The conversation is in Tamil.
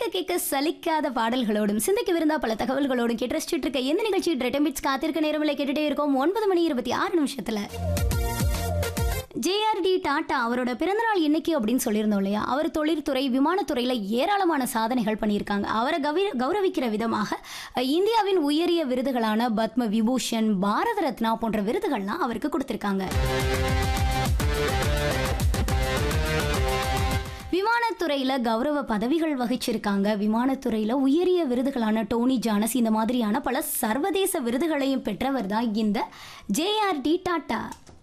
கேட்க சலிக்காத பாடல்களோடும் சிந்தைக்கு விருந்தா பல தகவல்களோடும் கேட்டு ரசிச்சுட்டு இருக்க எந்த நிகழ்ச்சி ரெட்டமிட்ஸ் காத்திருக்க நேரமில்லை கேட்டுட்டே இருக்கோம் ஒன்பது மணி இருபத்தி ஆறு நிமிஷத்துல ஜேஆர்டி டாட்டா அவரோட பிறந்தநாள் இன்னைக்கு அப்படின்னு சொல்லியிருந்தோம் இல்லையா அவர் தொழில்துறை விமானத்துறையில் ஏராளமான சாதனைகள் பண்ணியிருக்காங்க அவரை கவி கௌரவிக்கிற விதமாக அஹ், இந்தியாவின் உயரிய விருதுகளான பத்ம விபூஷன் பாரத ரத்னா போன்ற விருதுகள்லாம் அவருக்கு கொடுத்துருக்காங்க விமானத்துறையில் கௌரவ பதவிகள் வகிச்சிருக்காங்க விமானத்துறையில் உயரிய விருதுகளான டோனி ஜானஸ் இந்த மாதிரியான பல சர்வதேச விருதுகளையும் பெற்றவர் தான் இந்த ஜேஆர்டி டாட்டா